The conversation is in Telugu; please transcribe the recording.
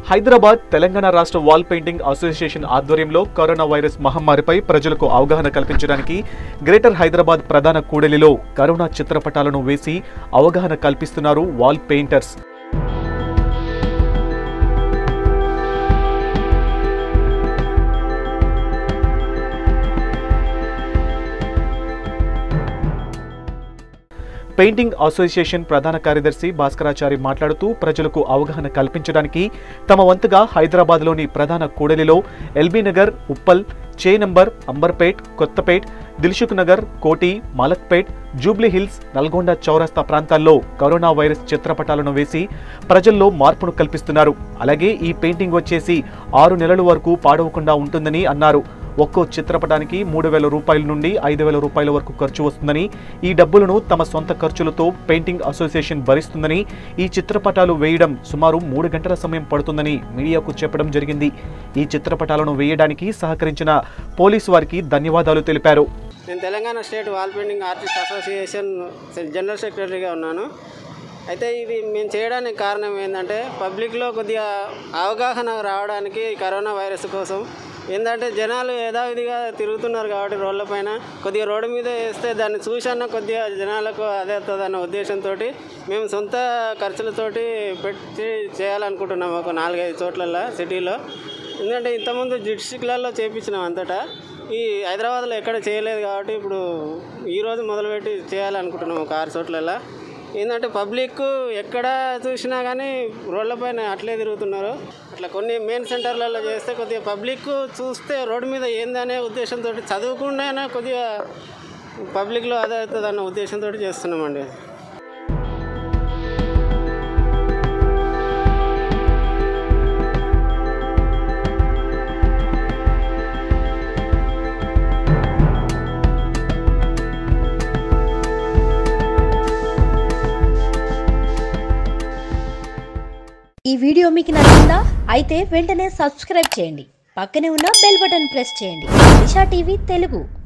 హైదరాబాద్ తెలంగాణ రాష్ట్ర వాల్ పెయింటింగ్ అసోసియేషన్ ఆధ్వర్యంలో కరోనా వైరస్ మహమ్మారిపై ప్రజలకు అవగాహన కల్పించడానికి గ్రేటర్ హైదరాబాద్ ప్రధాన కూడలిలో కరోనా చిత్రపటాలను వేసి అవగాహన కల్పిస్తున్నారు వాల్ పెయింటర్స్ పెయింటింగ్ అసోసియేషన్ ప్రధాన కార్యదర్శి భాస్కరాచారి మాట్లాడుతూ ప్రజలకు అవగాహన కల్పించడానికి తమ వంతుగా హైదరాబాద్లోని ప్రధాన కూడలిలో ఎల్బీ నగర్ ఉప్పల్ చే number Amberpet Kothapet Dilsukh Nagar Koti Malakpet Jubilee hills Nalgonda చౌరస్తా ప్రాంతాల్లో కరోనా వైరస్ చిత్రపటాలను వేసి ప్రజల్లో మార్పును కల్పిస్తున్నారు అలాగే ఈ పెయింటింగ్ వచ్చేసి ఆరు నెలల వరకు పాడవకుండా ఉంటుందని అన్నారు ఒక్కో చిత్రపటానికి మూడు వేల రూపాయల నుండి ఐదు వేల రూపాయల వరకు ఖర్చు వస్తుందని ఈ డబ్బులను తమ సొంత ఖర్చులతో పెయింటింగ్ అసోసియేషన్ భరిస్తుందని ఈ చిత్రపటాలు వేయడం సుమారు మూడు గంటల సమయం పడుతుందని మీడియాకు చెప్పడం జరిగింది ఈ చిత్రపటాలను వేయడానికి సహకరించిన పోలీసు వారికి ధన్యవాదాలు తెలిపారు నేను Telangana state wall painting artist association general సెక్రటరీగా ఉన్నాను అయితే ఇది మేము చేయడానికి కారణం ఏంటంటే పబ్లిక్లో కొద్దిగా అవగాహన రావడానికి ఈ కరోనా వైరస్ కోసం ఏంటంటే జనాలు యథావిధిగా తిరుగుతున్నారు కాబట్టి రోడ్ల పైన కొద్దిగా రోడ్డు మీద వేస్తే దాన్ని చూసన్న కొద్దిగా జనాలకు అదే అవుతుందన్న ఉద్దేశంతో మేము సొంత ఖర్చులతోటి పెట్టి చేయాలనుకుంటున్నాము ఒక నాలుగైదు చోట్లల్లో సిటీలో ఎందుకంటే ఇంతకుముందు డిస్టిక్లలో చేయించినాం అంతటా ఈ హైదరాబాద్లో ఎక్కడ చేయలేదు కాబట్టి ఇప్పుడు ఈరోజు మొదలుపెట్టి చేయాలనుకుంటున్నాం ఒక ఆరు చోట్లలో ఏంటంటే పబ్లిక్ ఎక్కడ చూసినా కానీ రోడ్లపైన అట్లే తిరుగుతున్నారు అట్లా కొన్ని మెయిన్ సెంటర్లలో చేస్తే కొద్దిగా పబ్లిక్ చూస్తే రోడ్డు మీద ఏందనే ఉద్దేశంతో చదువుకుండా కొద్దిగా పబ్లిక్లో అదే అవుతుంది అన్న ఉద్దేశంతో చేస్తున్నామండి ఈ వీడియో మీకు నచ్చిందా అయితే వెంటనే సబ్స్క్రైబ్ చేయండి పక్కనే ఉన్న బెల్ బటన్ ప్రెస్ చేయండి దిశా టీవీ తెలుగు